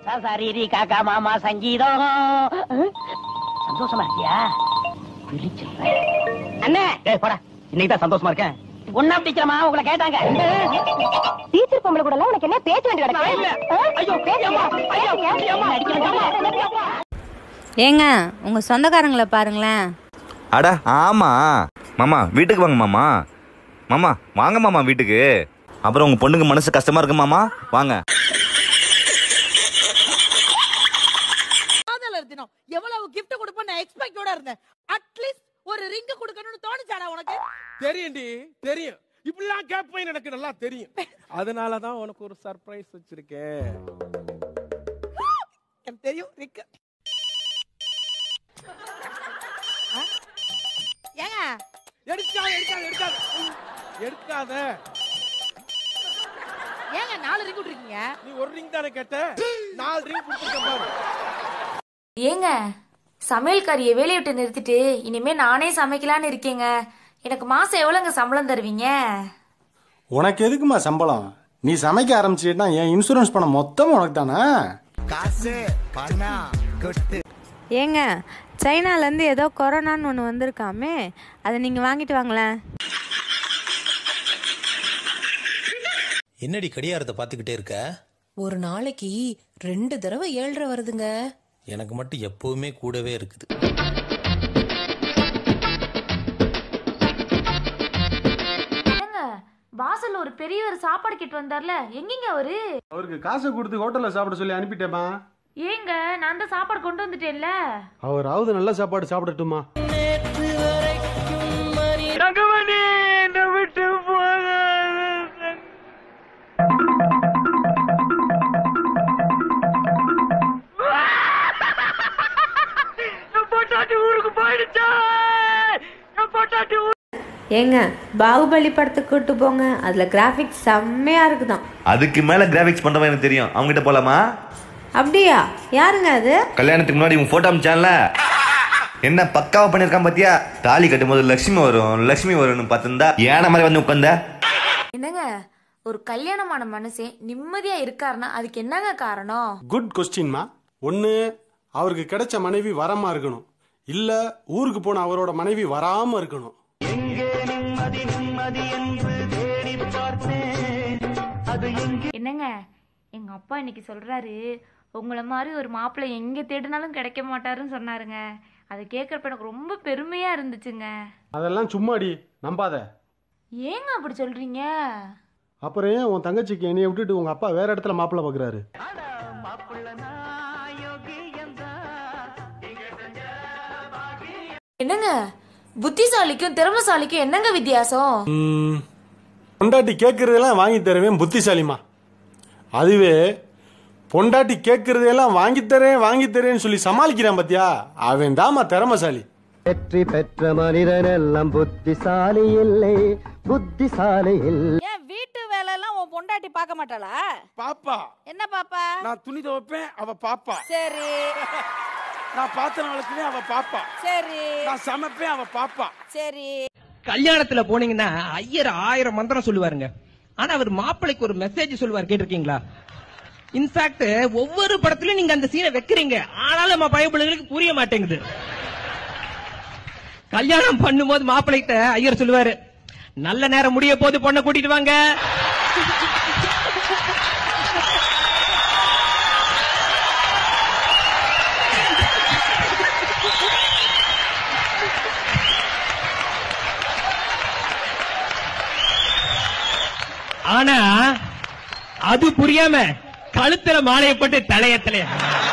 சரி காக்கா மாமா சங்கீதம் சந்தோஷமா இருக்கியா பிடிச்சிடுறேன் அண்ணே ஏய் போடா இன்னைக்கு தான் சந்தோஷமா இருக்கேன் ஒன்னா பிடிக்கிறமா உங்களை கேட்டாங்க டீச்சர் பொம்பளை கூட எல்லாம் உனக்கு என்ன பேச்சு வேண்டி நான் இல்ல. ஐயோ, ஏம்மா, ஐயோ, ஏம்மா, கிடக்கு ஏங்க உங்க சொந்தக்காரங்களை பாருங்களேன் அட ஆமா மாமா வீட்டுக்கு வாங்க மாமா மாமா வாங்க மாமா வீட்டுக்கு அப்புறம் உங்க பொண்ணுக்கு மனசு கஷ்டமா இருக்கு மாமா வாங்க காதலர் தினம் எவ்வளவு கிஃப்ட் கொடுப்பேன் நான் எக்ஸ்பெக்டோட இருந்தேன் அட்லீஸ்ட் ஒரு ரிங் கொடுக்கணும்னு தோணுச்சாடா உனக்கு தெரியும்டி தெரியும் இப்படிலாம் கேட்பேன் எனக்கு நல்லா தெரியும் அதனால தான் உனக்கு ஒரு சர்ப்ரைஸ் வச்சிருக்கேன் எனக்கு தெரியும் ரிங் ஏங்க எடுக்காத எடுக்காத எடுக்காத எடுக்காத ஏங்க நாலு ரிங் விட்டுருக்கீங்க நீ ஒரு ரிங் தானே கேட்ட நாலு ரிங் கொடுத்துருக்க பாரு ஏங்க சமையல்காரியை வேலையை விட்டு நிறுத்திட்டு இனிமே நானே சமைக்கலான்னு இருக்கேங்க எனக்கு மாசம் எவ்வளவுங்க சம்பளம் தருவீங்க உனக்கு எதுக்குமா சம்பளம் நீ சமைக்க ஆரம்பிச்சிட்டா என் இன்சூரன்ஸ் பணம் மொத்தம் உனக்கு தானே ஏங்க சைனாலேருந்து ஏதோ கொரோனான்னு ஒன்று வந்திருக்காமே அதை நீங்கள் வாங்கிட்டு வாங்களேன் என்னடி கடியாரத்தை பார்த்துக்கிட்டே இருக்க ஒரு நாளைக்கு ரெண்டு தடவை ஏழ்ரை வருதுங்க எனக்கு மட்டும் எப்பவுமே கூடவே இருக்குது ஏங்க வாசல்ல ஒரு பெரியவர் சாப்பாடு கிட்டு வந்தார்ல எங்கெங்க அவரு அவருக்கு காசை கொடுத்து ஹோட்டல்ல சாப்பிட சொல்லி அனுப்பிட்டேமா ஏங்க நான் தான் சாப்பாடு கொண்டு வந்துட்டேன்ல அவராவது நல்ல சாப்பாடு சாப்பிடட்டுமா தங்கமணி என்னை விட்டு போகாத என் பொட்டாட்டி ஊருக்கு போயிடுச்சா என் பொட்டாட்டி ஊருக்கு ஏங்க பாகுபலி படத்துக்கு கூட்டு போங்க அதில் கிராஃபிக்ஸ் செம்மையாக இருக்குதாம் அதுக்கு மேல கிராபிக்ஸ் பண்றவன் எனக்கு தெரியும் அவங்ககிட்ட போலாமா அப்படியா யாருங்க அது கல்யாணத்துக்கு முன்னாடி உங்க போட்டோ அமிச்சான்ல என்ன பக்காவா பண்ணிருக்கான் பாத்தியா தாலி கட்டும் போது லட்சுமி வரும் லட்சுமி வரும்னு பார்த்திருந்தா ஏன மாதிரி வந்து உட்காந்த என்னங்க ஒரு கல்யாணமான மனுஷன் நிம்மதியா இருக்காருன்னா அதுக்கு என்னங்க காரணம் குட் கொஸ்டின்மா ஒன்று அவருக்கு கிடைச்ச மனைவி வரமா இருக்கணும் இல்ல ஊருக்கு போன அவரோட மனைவி வராம இருக்கணும் என்னங்க எங்க அப்பா இன்னைக்கு சொல்றாரு உங்கள மாதிரி ஒரு மாப்பிள்ளை எங்க தேடினாலும் கிடைக்க மாட்டாருன்னு சொன்னாருங்க அதை கேட்கறப்ப எனக்கு ரொம்ப பெருமையா இருந்துச்சுங்க அதெல்லாம் சும்மாடி நம்பாத ஏங்க அப்படி சொல்றீங்க அப்புறம் ஏன் உன் தங்கச்சிக்கு என்னைய விட்டுட்டு உங்க அப்பா வேற இடத்துல மாப்பிள்ளை பாக்குறாரு என்னங்க புத்திசாலிக்கும் திறமசாலிக்கும் என்னங்க வித்தியாசம் பொண்டாட்டி கேட்கறதெல்லாம் வாங்கி தருவேன் புத்திசாலிமா அதுவே பொண்டாட்டி கேட்கறதெல்லாம் வாங்கி தரேன் வாங்கி தரேன்னு சொல்லி சமாளிக்கிறான் பாத்தியா அவன் தாமா திறமசாலி வெற்றி பெற்ற மனிதனெல்லாம் புத்திசாலி இல்லை புத்திசாலி இல்லை ஏன் வீட்டு வேலை எல்லாம் உன் பொண்டாட்டி பார்க்க மாட்டாளா பாப்பா என்ன பாப்பா நான் துணி துவைப்பேன் அவ பாப்பா சரி நான் பாத்திரம் வளர்க்குவேன் அவ பாப்பா சரி நான் சமைப்பேன் அவ பாப்பா சரி கல்யாணத்துல போனீங்கன்னா ஐயர் ஆயிரம் மந்திரம் சொல்லுவாருங்க ஆனா அவர் மாப்பிள்ளைக்கு ஒரு மெசேஜ் சொல்லுவார் கேட்டிருக்கீங்களா இன்ஃபேக்ட் ஒவ்வொரு படத்துலயும் நீங்க அந்த சீனை வைக்கிறீங்க ஆனாலும் நம்ம பயப்பிள்ளைகளுக்கு புரிய மாட்டேங்குது கல்யாணம் பண்ணும்போது மாப்பிள்ளைகிட்ட ஐயர் சொல்லுவாரு நல்ல நேரம் முடிய போது பொண்ணை கூட்டிட்டு வாங்க ஆனா அது புரியாம கழுத்துல மாலையை போட்டு தலையத்திலே